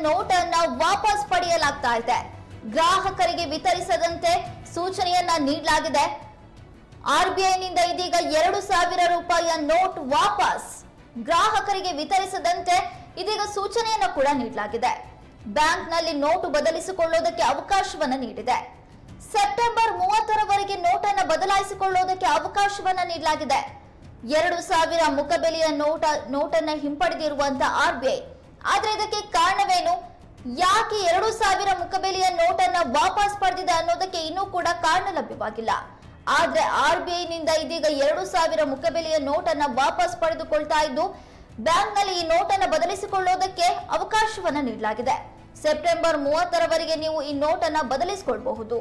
ನೋಟನ್ನ ವಾಪಸ್ ಪಡೆಯಲಾಗ್ತಾ ಇದೆ ಗ್ರಾಹಕರಿಗೆ ವಿತರಿಸದಂತೆ ಸೂಚನೆಯನ್ನ ನೀಡಲಾಗಿದೆ ಆರ್ಬಿಐನಿಂದ ಇದೀಗ ಎರಡು ಸಾವಿರ ರೂಪಾಯಿಯ ನೋಟ್ ವಾಪಸ್ ಗ್ರಾಹಕರಿಗೆ ವಿತರಿಸದಂತೆ ಇದೀಗ ಸೂಚನೆಯನ್ನ ಕೂಡ ನೀಡಲಾಗಿದೆ ಬ್ಯಾಂಕ್ನಲ್ಲಿ ನೋಟು ಬದಲಿಸಿಕೊಳ್ಳೋದಕ್ಕೆ ಅವಕಾಶವನ್ನ ನೀಡಿದೆ ಸೆಪ್ಟೆಂಬರ್ ಮೂವತ್ತರವರೆಗೆ ನೋಟನ್ನ ಬದಲಾಯಿಸಿಕೊಳ್ಳೋದಕ್ಕೆ ಅವಕಾಶವನ್ನ ನೀಡಲಾಗಿದೆ ಎರಡು ಸಾವಿರ ಮುಖಬೆಲೆಯ ನೋಟ ನೋಟನ್ನ ಹಿಂಪಡೆದಿರುವಂತ ಆರ್ಬಿಐ ಆದ್ರೆ ಇದಕ್ಕೆ ಕಾರಣವೇನು ಯಾಕೆ ಎರಡು ಸಾವಿರ ಮುಖಬೆಲೆಯ ನೋಟನ್ನ ವಾಪಸ್ ಪಡೆದಿದೆ ಅನ್ನೋದಕ್ಕೆ ಇನ್ನೂ ಕೂಡ ಕಾರಣ ಲಭ್ಯವಾಗಿಲ್ಲ ಆದ್ರೆ ಆರ್ಬಿಐನಿಂದ ಇದೀಗ ಎರಡು ಸಾವಿರ ಮುಖಬೆಲೆಯ ನೋಟನ್ನ ವಾಪಸ್ ಪಡೆದುಕೊಳ್ತಾ ಇದ್ದು ಬ್ಯಾಂಕ್ನಲ್ಲಿ ಈ ನೋಟನ್ನ ಬದಲಿಸಿಕೊಳ್ಳೋದಕ್ಕೆ ಅವಕಾಶವನ್ನ ನೀಡಲಾಗಿದೆ ಸೆಪ್ಟೆಂಬರ್ ಮೂವತ್ತರವರೆಗೆ ನೀವು ಈ ನೋಟನ್ನ ಬದಲಿಸಿಕೊಳ್ಳಬಹುದು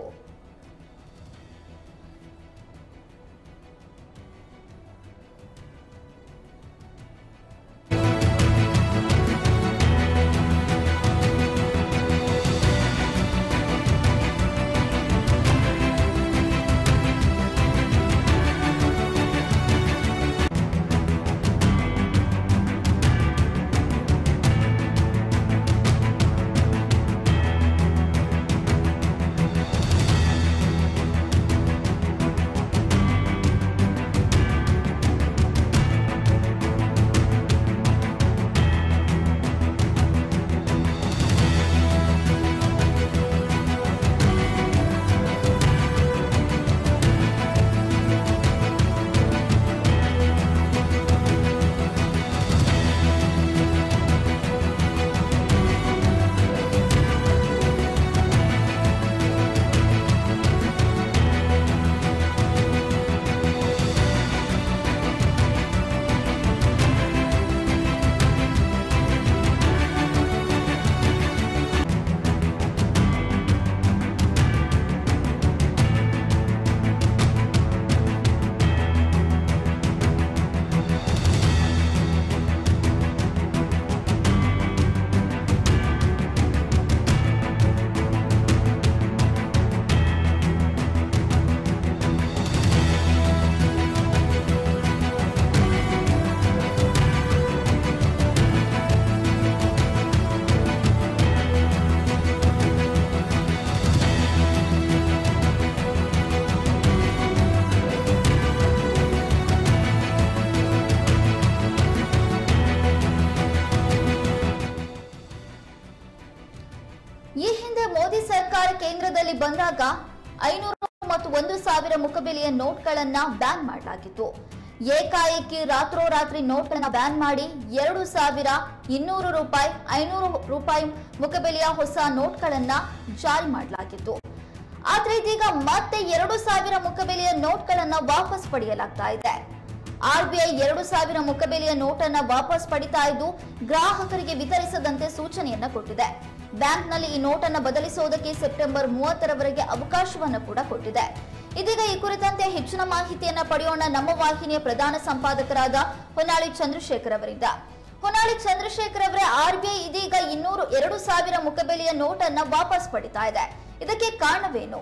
ಈ ಹಿಂದೆ ಮೋದಿ ಸರ್ಕಾರ ಕೇಂದ್ರದಲ್ಲಿ ಬಂದಾಗ ಐನೂರು ಮತ್ತು ಒಂದು ಸಾವಿರ ಮುಖಬೆಲೆಯ ನೋಟ್ಗಳನ್ನ ಬ್ಯಾನ್ ಮಾಡಲಾಗಿತ್ತು ಏಕಾಏಕಿ ರಾತ್ರೋರಾತ್ರಿ ನೋಟ್ಗಳನ್ನ ಬ್ಯಾನ್ ಮಾಡಿ ಎರಡು ಸಾವಿರ ಇನ್ನೂರು ರೂಪಾಯಿ ಐನೂರು ರೂಪಾಯಿ ಮುಖಬೆಲೆಯ ಹೊಸ ನೋಟ್ಗಳನ್ನ ಜಾರಿ ಮಾಡಲಾಗಿತ್ತು ಆದ್ರೆ ಇದೀಗ ಮತ್ತೆ ಎರಡು ಸಾವಿರ ಮುಖಬೆಲೆಯ ನೋಟ್ಗಳನ್ನ ವಾಪಸ್ ಪಡೆಯಲಾಗ್ತಾ ಇದೆ ಆರ್ಬಿಐ ಎರಡು ಸಾವಿರ ಮುಖಬೆಲೆಯ ನೋಟನ್ನ ವಾಪಸ್ ಪಡಿತಾ ಇದ್ದು ಗ್ರಾಹಕರಿಗೆ ವಿತರಿಸದಂತೆ ಸೂಚನೆಯನ್ನ ಕೊಟ್ಟಿದೆ ಬ್ಯಾಂಕ್ನಲ್ಲಿ ಈ ನೋಟನ್ನ ಬದಲಿಸುವುದಕ್ಕೆ ಸೆಪ್ಟೆಂಬರ್ ಮೂವತ್ತರವರೆಗೆ ಅವಕಾಶವನ್ನ ಕೂಡ ಕೊಟ್ಟಿದೆ ಇದೀಗ ಈ ಕುರಿತಂತೆ ಹೆಚ್ಚಿನ ಮಾಹಿತಿಯನ್ನ ಪಡೆಯೋಣ ನಮ್ಮ ವಾಹಿನಿಯ ಪ್ರಧಾನ ಸಂಪಾದಕರಾದ ಹೊನ್ನಾಳಿ ಚಂದ್ರಶೇಖರ್ ಅವರಿಂದ ಹೊನ್ನಾಳಿ ಚಂದ್ರಶೇಖರ್ ಅವರೇ ಆರ್ಬಿಐ ಇದೀಗ ಇನ್ನೂರು ಎರಡು ಸಾವಿರ ಮುಖಬೆಲೆಯ ನೋಟನ್ನ ವಾಪಸ್ ಪಡಿತಾ ಇದೆ ಇದಕ್ಕೆ ಕಾರಣವೇನು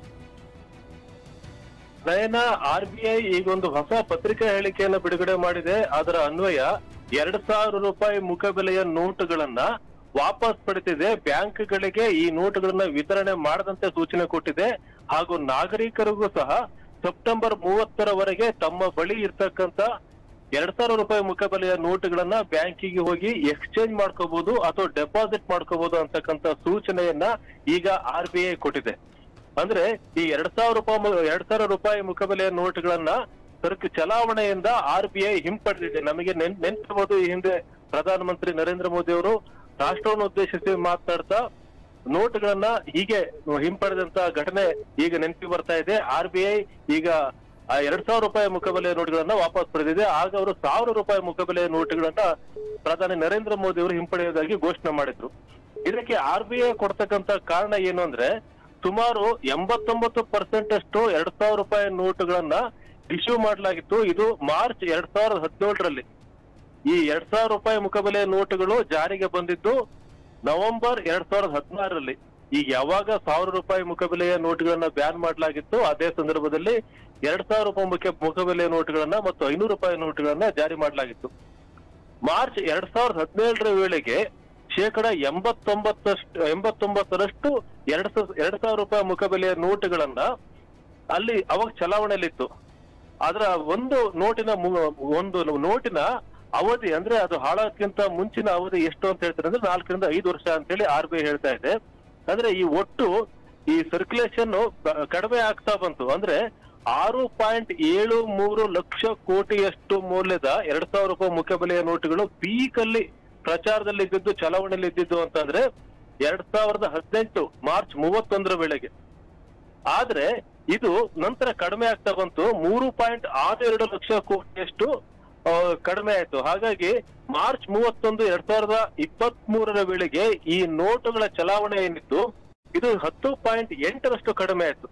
ನಯನ ಆರ್ ಬಿ ಐ ಈಗೊಂದು ಹೊಸ ಪತ್ರಿಕಾ ಹೇಳಿಕೆಯನ್ನು ಬಿಡುಗಡೆ ಮಾಡಿದೆ ಅದರ ಅನ್ವಯ ಎರಡ್ ಸಾವಿರ ರೂಪಾಯಿ ಮುಖಬೆಲೆಯ ನೋಟುಗಳನ್ನ ವಾಪಸ್ ಪಡಿತಿದೆ ಬ್ಯಾಂಕ್ಗಳಿಗೆ ಈ ನೋಟುಗಳನ್ನ ವಿತರಣೆ ಮಾಡದಂತೆ ಸೂಚನೆ ಕೊಟ್ಟಿದೆ ಹಾಗೂ ನಾಗರಿಕರಿಗೂ ಸಹ ಸೆಪ್ಟೆಂಬರ್ ಮೂವತ್ತರವರೆಗೆ ತಮ್ಮ ಬಳಿ ಇರ್ತಕ್ಕಂತ ಎರಡ್ ಸಾವಿರ ರೂಪಾಯಿ ಮುಖಬೆಲೆಯ ನೋಟುಗಳನ್ನ ಬ್ಯಾಂಕಿಗೆ ಹೋಗಿ ಎಕ್ಸ್ಚೇಂಜ್ ಮಾಡ್ಕೋಬಹುದು ಅಥವಾ ಡೆಪಾಸಿಟ್ ಮಾಡ್ಕೋಬಹುದು ಅಂತಕ್ಕಂತ ಸೂಚನೆಯನ್ನ ಈಗ ಆರ್ ಬಿ ಐ ಕೊಟ್ಟಿದೆ ಅಂದ್ರೆ ಈ ಎರಡ್ ಸಾವಿರ ರೂಪಾಯಿ ಮು- ಎರಡ್ ಸಾವಿರ ರೂಪಾಯಿ ಮುಖಬೆಲೆಯ ನೋಟುಗಳನ್ನ ಸರಕು ಚಲಾವಣೆಯಿಂದ ಆರ್ ಬಿ ಐ ಹಿಂಪಡೆದಿದೆ ನಮಗೆ ನೆನ್ ನೆನ್ಪಿರ್ಬೋದು ಈ ಹಿಂದೆ ಪ್ರಧಾನಮಂತ್ರಿ ನರೇಂದ್ರ ಮೋದಿ ಅವರು ರಾಷ್ಟ್ರವನ್ನು ಉದ್ದೇಶಿಸಿ ಮಾತನಾಡ್ತಾ ನೋಟುಗಳನ್ನ ಹೀಗೆ ಹಿಂಪಡೆದಂತ ಘಟನೆ ಈಗ ನೆನಪಿ ಬರ್ತಾ ಇದೆ ಆರ್ ಬಿ ಐ ಈಗ ಆ ಎರಡ್ ಸಾವಿರ ರೂಪಾಯಿ ಮುಖಬೆಲೆಯ ನೋಟುಗಳನ್ನ ವಾಪಸ್ ಪಡೆದಿದೆ ಆಗ ಅವರು ಸಾವಿರ ರೂಪಾಯಿ ಮುಖಬೆಲೆಯ ನೋಟುಗಳನ್ನ ಪ್ರಧಾನಿ ನರೇಂದ್ರ ಮೋದಿ ಅವರು ಹಿಂಪಡೆಯೋದಾಗಿ ಘೋಷಣೆ ಮಾಡಿದ್ರು ಇದಕ್ಕೆ ಆರ್ ಬಿ ಐ ಕೊಡ್ತಕ್ಕಂತ ಕಾರಣ ಏನು ಅಂದ್ರೆ ಸುಮಾರು ಎಂಬತ್ತೊಂಬತ್ತು ಪರ್ಸೆಂಟ್ ಅಷ್ಟು ಎರಡ್ ಸಾವಿರ ರೂಪಾಯಿ ನೋಟುಗಳನ್ನ ಇಶ್ಯೂ ಮಾಡಲಾಗಿತ್ತು ಇದು ಮಾರ್ಚ್ ಎರಡ್ ಸಾವಿರದ ಹದಿನೇಳರಲ್ಲಿ ಈ ಎರಡ್ ಸಾವಿರ ರೂಪಾಯಿ ಮುಖಬೆಲೆಯ ನೋಟುಗಳು ಜಾರಿಗೆ ಬಂದಿದ್ದು ನವೆಂಬರ್ ಎರಡ್ ಸಾವಿರದ ಹದಿನಾರರಲ್ಲಿ ಈಗ ಯಾವಾಗ ಸಾವಿರ ರೂಪಾಯಿ ಮುಖಬೆಲೆಯ ನೋಟುಗಳನ್ನ ಬ್ಯಾನ್ ಮಾಡಲಾಗಿತ್ತು ಅದೇ ಸಂದರ್ಭದಲ್ಲಿ ಎರಡ್ ಸಾವಿರ ರೂಪಾಯಿ ಮುಖ ಮುಖಬೆಲೆಯ ನೋಟುಗಳನ್ನ ಮತ್ತು ಐನೂರು ರೂಪಾಯಿ ನೋಟುಗಳನ್ನ ಜಾರಿ ಮಾಡಲಾಗಿತ್ತು ಮಾರ್ಚ್ ಎರಡ್ ಸಾವಿರದ ಹದಿನೇಳರ ವೇಳೆಗೆ ಶೇಕಡ ಎಂಬತ್ತೊಂಬತ್ತಷ್ಟು ಎಂಬತ್ತೊಂಬತ್ತರಷ್ಟು ಎರಡ್ ಸಾವಿರ ಎರಡ್ ಸಾವಿರ ರೂಪಾಯಿ ಮುಖಬೆಲೆಯ ನೋಟುಗಳನ್ನ ಅಲ್ಲಿ ಅವಾಗ ಚಲಾವಣೆಯಲ್ಲಿತ್ತು ಅದರ ಒಂದು ನೋಟಿನ ಮು- ಒಂದು ನೋಟಿನ ಅವಧಿ ಅಂದ್ರೆ ಅದು ಹಾಳೋಕ್ಕಿಂತ ಮುಂಚಿನ ಅವಧಿ ಎಷ್ಟು ಅಂತ ಹೇಳ್ತಾರೆ ಅಂದ್ರೆ ನಾಲ್ಕರಿಂದ ಐದು ವರ್ಷ ಅಂತ ಹೇಳಿ ಆರ್ ಬಿ ಐ ಹೇಳ್ತಾ ಇದೆ ಅಂದ್ರೆ ಈ ಒಟ್ಟು ಈ ಸರ್ಕ್ಯುಲೇಷನ್ ಕಡಿಮೆ ಆಗ್ತಾ ಬಂತು ಅಂದ್ರೆ ಆರು ಪಾಯಿಂಟ್ ಏಳು ಮೂರು ಲಕ್ಷ ಕೋಟಿಯಷ್ಟು ಮೌಲ್ಯದ ಎರಡ್ ಸಾವಿರ ರೂಪಾಯಿ ಮುಖಬೆಲೆಯ ನೋಟುಗಳು ಪೀಕ್ ಅಲ್ಲಿ ಪ್ರಚಾರದಲ್ಲಿ ಇದ್ದಿದ್ದು ಚಲಾವಣೆಯಲ್ಲಿ ಇದ್ದಿದ್ದು ಅಂತಂದ್ರೆ ಎರಡ್ ಸಾವಿರದ ಹದಿನೆಂಟು ಮಾರ್ಚ್ ಮೂವತ್ತೊಂದರ ವೇಳೆಗೆ ಆದ್ರೆ ಇದು ನಂತರ ಕಡಿಮೆ ಆಗ್ತಾ ಬಂತು ಮೂರು ಪಾಯಿಂಟ್ ಆರು ಎರಡು ಲಕ್ಷ ಕೋಟಿಯಷ್ಟು ಆ, ಕಡಿಮೆ ಆಯ್ತು ಹಾಗಾಗಿ ಮಾರ್ಚ್ ಮೂವತ್ತೊಂದು ಎರಡ್ ಸಾವಿರದ ಇಪ್ಪತ್ತ್ ಮೂರರ ವೇಳೆಗೆ ಈ ನೋಟುಗಳ ಚಲಾವಣೆ ಏನಿತ್ತು ಇದು ಹತ್ತು ಪಾಯಿಂಟ್ ಎಂಟರಷ್ಟು ಕಡಿಮೆ ಆಯ್ತು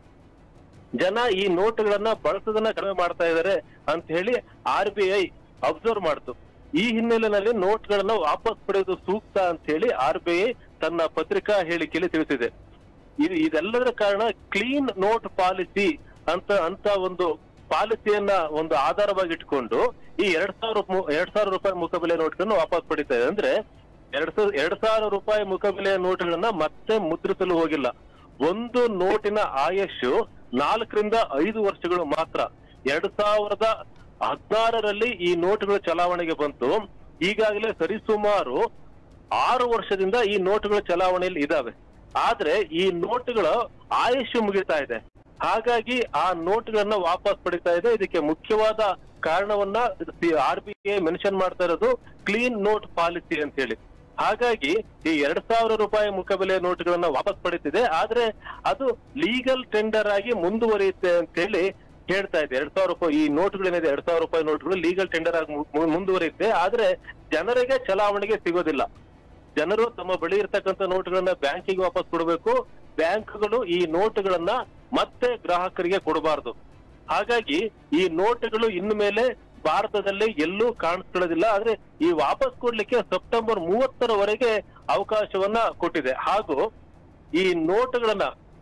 ಜನ ಈ ನೋಟುಗಳನ್ನ ಬಳಸೋದನ್ನ ಕಡಿಮೆ ಮಾಡ್ತಾ ಇದ್ದಾರೆ ಅಂತ ಹೇಳಿ ಆರ್ ಬಿ ಐ ಅಬ್ಸರ್ವ್ ಮಾಡ್ತು ಈ ಹಿನ್ನೆಲೆಯಲ್ಲಿ ನೋಟ್ಗಳನ್ನ ವಾಪಸ್ ಪಡೆಯೋದು ಸೂಕ್ತ ಅಂತ ಹೇಳಿ ಆರ್ ಬಿ ಐ ತನ್ನ ಪತ್ರಿಕಾ ಹೇಳಿಕೆಯಲ್ಲಿ ತಿಳಿಸಿದೆ ಇದು ಇದೆಲ್ಲದರ ಕಾರಣ ಕ್ಲೀನ್ ನೋಟ್ ಪಾಲಿಸಿ ಅಂತ ಅಂತ ಒಂದು ಪಾಲಿಸಿಯನ್ನ ಒಂದು ಆಧಾರವಾಗಿ ಇಟ್ಕೊಂಡು ಈ ಎರಡ್ ಸಾವಿರ ಮು- ಎರಡ್ ಸಾವಿರ ರೂಪಾಯಿ ಮುಖಬೆಲೆ ನೋಟ್ಗಳನ್ನು ವಾಪಸ್ ಪಡಿತಾ ಇದೆ ಅಂದ್ರೆ ಎರಡ್ ಸಾವಿರ ಎರಡ್ ಸಾವಿರ ರೂಪಾಯಿ ಮುಖಬೆಲೆಯ ನೋಟ್ಗಳನ್ನ ಮತ್ತೆ ಮುದ್ರಿಸಲು ಹೋಗಿಲ್ಲ ಒಂದು ನೋಟಿನ ಆಯಸ್ಸು ನಾಲ್ಕರಿಂದ ಐದು ವರ್ಷಗಳು ಮಾತ್ರ ಎರಡ್ ಸಾವಿರದ ಹದಿನಾರರಲ್ಲಿ ಈ ನೋಟುಗಳು ಚಲಾವಣೆಗೆ ಬಂತು ಈಗಾಗಲೇ ಸರಿಸುಮಾರು ಆರು ವರ್ಷದಿಂದ ಈ ನೋಟುಗಳು ಚಲಾವಣೆಯಲ್ಲಿ ಇದಾವೆ ಆದ್ರೆ ಈ ನೋಟುಗಳ ಆಯುಷ್ಯ ಮುಗಿತಾ ಇದೆ ಹಾಗಾಗಿ ಆ ನೋಟುಗಳನ್ನ ವಾಪಸ್ ಪಡಿತಾ ಇದೆ ಇದಕ್ಕೆ ಮುಖ್ಯವಾದ ಕಾರಣವನ್ನ ಆರ್ ಬಿ ಐ ಮೆನ್ಷನ್ ಮಾಡ್ತಾ ಇರೋದು ಕ್ಲೀನ್ ನೋಟ್ ಪಾಲಿಸಿ ಅಂತ ಹೇಳಿ ಹಾಗಾಗಿ ಈ ಎರಡ್ ಸಾವಿರ ರೂಪಾಯಿ ಮುಖಬೆಲೆಯ ನೋಟುಗಳನ್ನ ವಾಪಸ್ ಪಡಿತಿದೆ ಆದ್ರೆ ಅದು ಲೀಗಲ್ ಟೆಂಡರ್ ಆಗಿ ಮುಂದುವರಿಯುತ್ತೆ ಅಂತ ಹೇಳಿ ಹೇಳ್ತಾ ಇದೆ ಎರಡ್ ಸಾವಿರ ರೂಪಾಯಿ ಈ ನೋಟುಗಳೇನಿದೆ ಎರಡ್ ಸಾವಿರ ರೂಪಾಯಿ ನೋಟುಗಳು ಲೀಗಲ್ ಟೆಂಡರ್ ಆಗಿ ಮು- ಮು- ಮುಂದುವರಿಯುತ್ತೆ ಆದ್ರೆ ಜನರಿಗೆ ಚಲಾವಣೆಗೆ ಸಿಗೋದಿಲ್ಲ ಜನರು ತಮ್ಮ ಬಳಿ ಇರ್ತಕ್ಕಂಥ ನೋಟುಗಳನ್ನ ಬ್ಯಾಂಕಿಗೆ ವಾಪಸ್ ಕೊಡಬೇಕು ಬ್ಯಾಂಕ್ಗಳು ಈ ನೋಟುಗಳನ್ನ ಮತ್ತೆ ಗ್ರಾಹಕರಿಗೆ ಕೊಡಬಾರದು ಹಾಗಾಗಿ ಈ ನೋಟುಗಳು ಇನ್ನು ಮೇಲೆ ಭಾರತದಲ್ಲಿ ಎಲ್ಲೂ ಕಾಣಿಸ್ಕೊಳ್ಳೋದಿಲ್ಲ ಆದ್ರೆ ಈ ವಾಪಸ್ ಕೊಡ್ಲಿಕ್ಕೆ ಸೆಪ್ಟೆಂಬರ್ ಮೂವತ್ತರವರೆಗೆ ಅವಕಾಶವನ್ನ ಕೊಟ್ಟಿದೆ ಹಾಗೂ ಈ ನೋಟುಗಳನ್ನ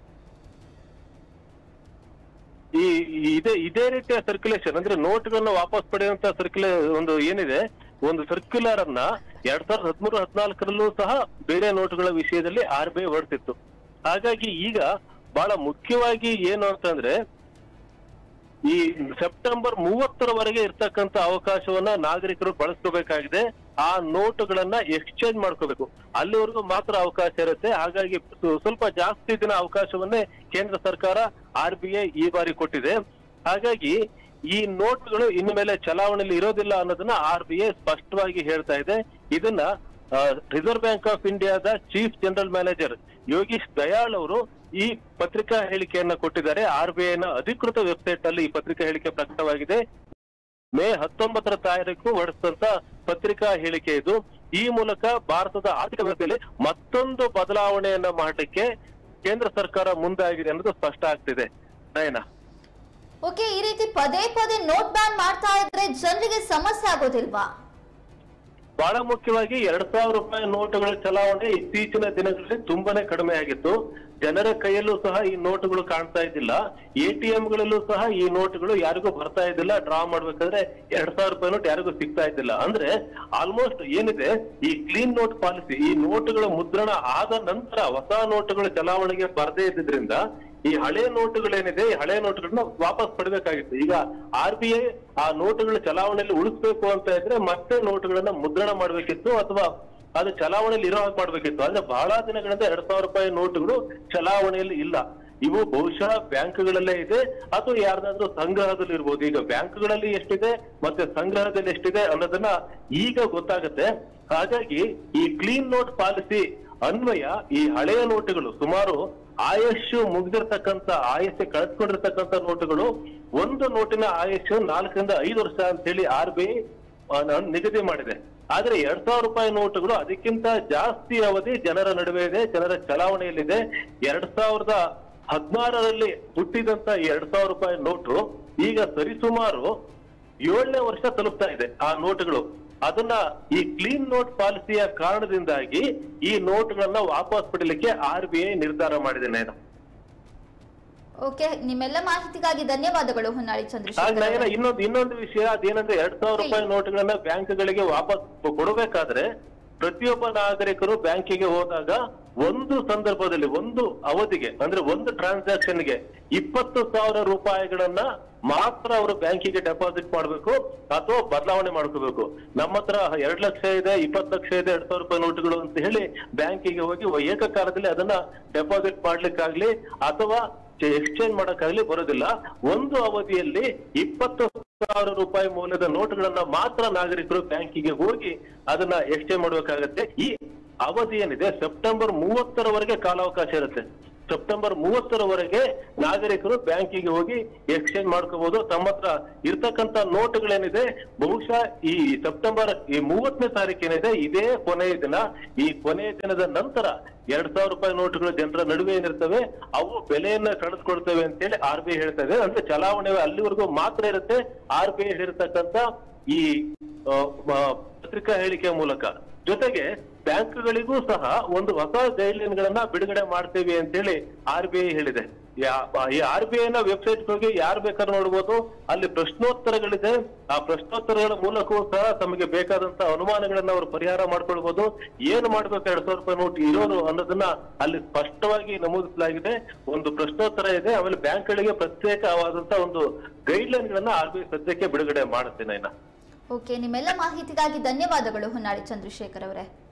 ಈ ಈ- ಇದೇ ಇದೇ ರೀತಿಯ ಸರ್ಕ್ಯುಲೇಷನ್ ಅಂದ್ರೆ ನೋಟ್ಗಳನ್ನ ವಾಪಸ್ ಪಡೆಯುವಂತ ಸರ್ಕ್ಯುಲೇ ಒಂದು ಏನಿದೆ ಒಂದು ಸರ್ಕ್ಯುಲರ್ ಅನ್ನ ಎರಡ್ ಸಾವಿರದ ಹದಿಮೂರು ಹದಿನಾಲ್ಕರಲ್ಲೂ ಸಹ ಬೇರೆ ನೋಟುಗಳ ವಿಷಯದಲ್ಲಿ ಆರ್ ಬಿ ಐ ಹೊರಡ್ತಿತ್ತು ಹಾಗಾಗಿ ಈಗ ಬಹಳ ಮುಖ್ಯವಾಗಿ ಏನು ಅಂತಂದ್ರೆ ಈ ಸೆಪ್ಟೆಂಬರ್ ಮೂವತ್ತರವರೆಗೆ ಇರ್ತಕ್ಕಂತ ಅವಕಾಶವನ್ನ ನಾಗರಿಕರು ಬಳಸ್ಕೋಬೇಕಾಗಿದೆ ಆ ನೋಟುಗಳನ್ನ ಎಕ್ಸ್ಚೇಂಜ್ ಮಾಡ್ಕೋಬೇಕು ಅಲ್ಲಿವರೆಗೂ ಮಾತ್ರ ಅವಕಾಶ ಇರುತ್ತೆ ಹಾಗಾಗಿ ಸ್ವ- ಸ್ವಲ್ಪ ಜಾಸ್ತಿ ದಿನ ಅವಕಾಶವನ್ನೇ ಕೇಂದ್ರ ಸರ್ಕಾರ ಆರ್ ಬಿ ಐ ಈ ಬಾರಿ ಕೊಟ್ಟಿದೆ ಹಾಗಾಗಿ ಈ ನೋಟ್ಗಳು ಇನ್ನು ಮೇಲೆ ಚಲಾವಣೆಯಲ್ಲಿ ಇರೋದಿಲ್ಲ ಅನ್ನೋದನ್ನ ಆರ್ ಬಿ ಐ ಸ್ಪಷ್ಟವಾಗಿ ಹೇಳ್ತಾ ಇದೆ ಇದನ್ನ ರಿಸರ್ವ್ ಬ್ಯಾಂಕ್ ಆಫ್ ಇಂಡಿಯಾದ chief general manager Yogesh Dayal ಅವರು ಈ ಪತ್ರಿಕಾ ಹೇಳಿಕೆಯನ್ನ ಕೊಟ್ಟಿದ್ದಾರೆ ಆರ್ ಬಿ ಐನ ಅಧಿಕೃತ ವೆಬ್ಸೈಟ್ ಅಲ್ಲಿ ಈ ಪತ್ರಿಕಾ ಹೇಳಿಕೆ ಪ್ರಕಟವಾಗಿದೆ ಮೇ ಹತ್ತೊಂಬತ್ತರ ತಾರೀಕು ಹೊರಡಿಸಿದಂತ ಪತ್ರಿಕಾ ಹೇಳಿಕೆ ಇದು ಈ ಮೂಲಕ ಭಾರತದ ಆರ್ಥಿಕ ವ್ಯವಸ್ಥೆಯಲ್ಲಿ ಮತ್ತೊಂದು ಬದಲಾವಣೆಯನ್ನ ಮಾಡಲಿಕ್ಕೆ ಕೇಂದ್ರ ಸರ್ಕಾರ ಮುಂದಾಗಿದೆ ಅನ್ನೋದು ಸ್ಪಷ್ಟ ಆಗ್ತಿದೆ ನಯನ ಓಕೆ ಈ ರೀತಿ ಪದೇ ಪದೇ ನೋಟ್ ಬ್ಯಾನ್ ಮಾಡ್ತಾ ಇದ್ರೆ ಜನರಿಗೆ ಸಮಸ್ಯೆ ಆಗೋದಿಲ್ವಾ ಬಹಳ ಮುಖ್ಯವಾಗಿ ಎರಡ್ ಸಾವಿರ ರೂಪಾಯಿ ನೋಟುಗಳ ಚಲಾವಣೆ ಇತ್ತೀಚಿನ ದಿನಗಳಲ್ಲಿ ತುಂಬಾನೇ ಕಡಿಮೆ ಆಗಿತ್ತು ಜನರ ಕೈಯಲ್ಲೂ ಸಹ ಈ ನೋಟುಗಳು ಕಾಣ್ತಾ ಇದ್ದಿಲ್ಲ ಗಳಲ್ಲೂ ಸಹ ಈ ನೋಟುಗಳು ಯಾರಿಗೂ ಬರ್ತಾ ಇದ್ದಿಲ್ಲ ಡ್ರಾ ಮಾಡ್ಬೇಕಾದ್ರೆ ಎರಡ್ ಸಾವಿರ ರೂಪಾಯಿ ನೋಟ್ ಯಾರಿಗೂ ಸಿಗ್ತಾ ಇದ್ದಿಲ್ಲ ಅಂದ್ರೆ ಆಲ್ಮೋಸ್ಟ್ ಏನಿದೆ ಈ ಕ್ಲೀನ್ ನೋಟ್ ಪಾಲಿಸಿ ಈ ನೋಟುಗಳ ಮುದ್ರಣ ಆದ ನಂತರ ಹೊಸ ನೋಟುಗಳು ಚಲಾವಣೆಗೆ ಬರದೇ ಇದ್ದಿದ್ರಿಂದ ಈ ಹಳೆ ನೋಟುಗಳೇನಿದೆ ಈ ಹಳೆ ನೋಟುಗಳನ್ನ ವಾಪಸ್ ಪಡಿಬೇಕಾಗಿತ್ತು ಈಗ ಆರ್ ಬಿ ಐ ಆ ನೋಟುಗಳ ಚಲಾವಣೆಯಲ್ಲಿ ಉಳಿಸ್ಬೇಕು ಅಂತ ಇದ್ರೆ ಮತ್ತೆ ನೋಟುಗಳನ್ನ ಮುದ್ರಣ ಮಾಡ್ಬೇಕಿತ್ತು ಅಥವಾ ಅದು ಚಲಾವಣೆಯಲ್ಲಿ ಇರೋ ಹಾಗೆ ಮಾಡ್ಬೇಕಿತ್ತು ಆದ್ರೆ ಬಹಳ ದಿನಗಳಿಂದ ಎರಡ್ ಸಾವಿರ ರೂಪಾಯಿ ನೋಟುಗಳು ಚಲಾವಣೆಯಲ್ಲಿ ಇಲ್ಲ ಇವು ಬಹುಶಃ ಬ್ಯಾಂಕ್ಗಳಲ್ಲೇ ಇದೆ ಅಥವಾ ಯಾರ್ದಾದ್ರೂ ಸಂಗ್ರಹದಲ್ಲಿ ಇರ್ಬೋದು ಈಗ ಬ್ಯಾಂಕ್ಗಳಲ್ಲಿ ಎಷ್ಟಿದೆ ಮತ್ತೆ ಸಂಗ್ರಹದಲ್ಲಿ ಎಷ್ಟಿದೆ ಅನ್ನೋದನ್ನ ಈಗ ಗೊತ್ತಾಗುತ್ತೆ ಹಾಗಾಗಿ ಈ ಕ್ಲೀನ್ ನೋಟ್ ಪಾಲಿಸಿ ಅನ್ವಯ ಈ ಹಳೆಯ ನೋಟುಗಳು ಸುಮಾರು ಆಯಸ್ಸು ಮುಗ್ದಿರ್ತಕ್ಕಂಥ ಆಯಸ್ಸು ಕಳೆದುಕೊಂಡಿರ್ತಕ್ಕಂಥ ನೋಟುಗಳು ಒಂದು ನೋಟಿನ ಆಯಸ್ಸು ನಾಲ್ಕರಿಂದ ಐದು ವರ್ಷ ಅಂತ ಹೇಳಿ ಆರ್ ಬಿ ಐ ನಿಗದಿ ಮಾಡಿದೆ ಆದ್ರೆ ಎರಡ್ ಸಾವಿರ ರೂಪಾಯಿ ನೋಟುಗಳು ಅದಕ್ಕಿಂತ ಜಾಸ್ತಿ ಅವಧಿ ಜನರ ನಡುವೆ ಇದೆ ಜನರ ಚಲಾವಣೆಯಲ್ಲಿದೆ ಎರಡ್ ಸಾವಿರದ ಹದಿನಾರರಲ್ಲಿ ಹುಟ್ಟಿದಂತ ಎರಡ್ ಸಾವಿರ ರೂಪಾಯಿ ನೋಟು ಈಗ ಸರಿಸುಮಾರು ಏಳನೇ ವರ್ಷ ತಲುಪ್ತಾ ಇದೆ ಆ ನೋಟುಗಳು ಅದನ್ನ ಈ ಕ್ಲೀನ್ ನೋಟ್ ಪಾಲಿಸಿಯ ಕಾರಣದಿಂದಾಗಿ ಈ ನೋಟ್ಗಳನ್ನ ವಾಪಸ್ ಪಡಿಲಿಕ್ಕೆ ಆರ್ ಬಿ ಐ ನಿರ್ಧಾರ ಮಾಡಿದೆ ನಯನ ಓಕೆ ನಿಮ್ಮೆಲ್ಲ ಮಾಹಿತಿಗಾಗಿ ಧನ್ಯವಾದಗಳು ಹೊನ್ನಾಳಿ ಹಾಗೆ ಚಂದ್ರಶೇಖರ್ ನಯನ ಅವರೇ. ಇನ್ನೊಂದು ಇನ್ನೊಂದು ವಿಷಯ ಅದೇನಂದ್ರೆ ಎರಡ್ ಸಾವಿರ ರೂಪಾಯಿ ನೋಟುಗಳನ್ನ ಬ್ಯಾಂಕ್ಗಳಿಗೆ ವಾಪಸ್ ಕೊಡಬೇಕಾದ್ರೆ ಪ್ರತಿಯೊಬ್ಬ ನಾಗರಿಕರು ಬ್ಯಾಂಕಿಗೆ ಹೋದಾಗ ಒಂದು ಸಂದರ್ಭದಲ್ಲಿ ಒಂದು ಅವಧಿಗೆ ಅಂದ್ರೆ ಒಂದು ಟ್ರಾನ್ಸಾಕ್ಷನ್ಗೆ ಇಪ್ಪತ್ತು ಸಾವಿರ ರೂಪಾಯಿಗಳನ್ನ ಮಾತ್ರ ಅವರು ಬ್ಯಾಂಕಿಗೆ ಡೆಪಾಸಿಟ್ ಮಾಡಬೇಕು ಅಥವಾ ಬದಲಾವಣೆ ಮಾಡ್ಕೋಬೇಕು ನಮ್ಮ ಹತ್ರ ಎರಡ್ ಲಕ್ಷ ಇದೆ ಇಪ್ಪತ್ತು ಲಕ್ಷ ಇದೆ ಎರಡ್ ಸಾವಿರ ರೂಪಾಯಿ ನೋಟುಗಳು ಅಂತ ಹೇಳಿ ಬ್ಯಾಂಕಿಗೆ ಹೋಗಿ ಏಕಕಾಲದಲ್ಲಿ ಅದನ್ನ ಡೆಪಾಸಿಟ್ ಮಾಡ್ಲಿಕ್ಕಾಗ್ಲಿ ಅಥವಾ ಎಕ್ಸ್ಚೇಂಜ್ ಮಾಡಕ್ಕಾಗ್ಲಿ ಬರೋದಿಲ್ಲ ಒಂದು ಅವಧಿಯಲ್ಲಿ ಇಪ್ಪತ್ತು ಸಾವಿರ ರೂಪಾಯಿ ಮೌಲ್ಯದ ನೋಟುಗಳನ್ನ ಮಾತ್ರ ನಾಗರಿಕರು ಬ್ಯಾಂಕಿಗೆ ಹೋಗಿ ಅದನ್ನ ಎಕ್ಸ್ಚೇಂಜ್ ಮಾಡ್ಬೇಕಾಗತ್ತೆ ಈ ಅವಧಿ ಏನಿದೆ ಸೆಪ್ಟೆಂಬರ್ ಮೂವತ್ತರವರೆಗೆ ಕಾಲಾವಕಾಶ ಇರುತ್ತೆ ಸೆಪ್ಟೆಂಬರ್ ಮೂವತ್ತರವರೆಗೆ ನಾಗರಿಕರು ಬ್ಯಾಂಕಿಗೆ ಹೋಗಿ ಎಕ್ಸ್ಚೇಂಜ್ ಮಾಡ್ಕೋಬಹುದು ತಮ್ಮ ಹತ್ರ ಇರ್ತಕ್ಕಂತ ನೋಟುಗಳೇನಿದೆ ಬಹುಶಃ ಈ ಸೆಪ್ಟೆಂಬರ್ ಈ ಮೂವತ್ತನೇ ತಾರೀಕೇನಿದೆ ಇದೇ ಕೊನೆಯ ದಿನ ಈ ಕೊನೆಯ ದಿನದ ನಂತರ ಎರಡ್ ಸಾವಿರ ರೂಪಾಯಿ ನೋಟುಗಳು ಜನರ ನಡುವೆ ಏನಿರ್ತವೆ ಅವು ಬೆಲೆಯನ್ನ ಕಳೆದುಕೊಳ್ತವೆ ಅಂತೇಳಿ ಆರ್ ಬಿ ಐ ಹೇಳ್ತಾ ಇದೆ ಅಂದ್ರೆ ಚಲಾವಣೆ ಅಲ್ಲಿವರೆಗೂ ಮಾತ್ರ ಇರುತ್ತೆ ಆರ್ ಬಿ ಐ ಹೇಳಿರ್ತಕ್ಕಂತ ಈ ಆ, ಆ, ಪತ್ರಿಕಾ ಹೇಳಿಕೆಯ ಮೂಲಕ ಜೊತೆಗೆ ಬ್ಯಾಂಕ್ಗಳಿಗೂ ಸಹ ಒಂದು ಹೊಸ ಗೈಡ್ಲೈನ್ ಗಳನ್ನ ಬಿಡುಗಡೆ ಮಾಡ್ತೇವೆ ಅಂತೇಳಿ ಆರ್ ಬಿ ಐ ಹೇಳಿದೆ ಯಾ- ಈ ಆರ್ ಬಿ ಐ ನ ವೆಬ್ಸೈಟ್ ಹೋಗಿ ಯಾರು ಬೇಕಾದ್ರೂ ನೋಡ್ಬೋದು ಅಲ್ಲಿ ಪ್ರಶ್ನೋತ್ತರಗಳಿದೆ ಆ ಪ್ರಶ್ನೋತ್ತರಗಳ ಮೂಲಕವೂ ಸಹ ತಮಗೆ ಬೇಕಾದಂತ ಅನುಮಾನಗಳನ್ನ ಅವರು ಪರಿಹಾರ ಮಾಡ್ಕೊಳ್ಬಹುದು ಏನು ಮಾಡ್ಬೇಕು ಎರಡ್ ಸಾವಿರ ರೂಪಾಯಿ ನೋಟ್ ಇರೋದು ಅನ್ನೋದನ್ನ ಅಲ್ಲಿ ಸ್ಪಷ್ಟವಾಗಿ ನಮೂದಿಸಲಾಗಿದೆ ಒಂದು ಪ್ರಶ್ನೋತ್ತರ ಇದೆ ಆಮೇಲೆ ಬ್ಯಾಂಕ್ಗಳಿಗೆ ಪ್ರತ್ಯೇಕವಾದಂತ ಒಂದು ಗೈಡ್ಲೈನ್ ಗಳನ್ನ ಆರ್ ಬಿ ಐ ಸದ್ಯಕ್ಕೆ ಬಿಡುಗಡೆ ಮಾಡುತ್ತೆ ನೈನಾ ಓಕೆ ನಿಮ್ಮೆಲ್ಲ ಮಾಹಿತಿಗಾಗಿ ಧನ್ಯವಾದಗಳು ಹೊನ್ನಾಳಿ ಚಂದ್ರಶೇಖರ್ ಅವರೇ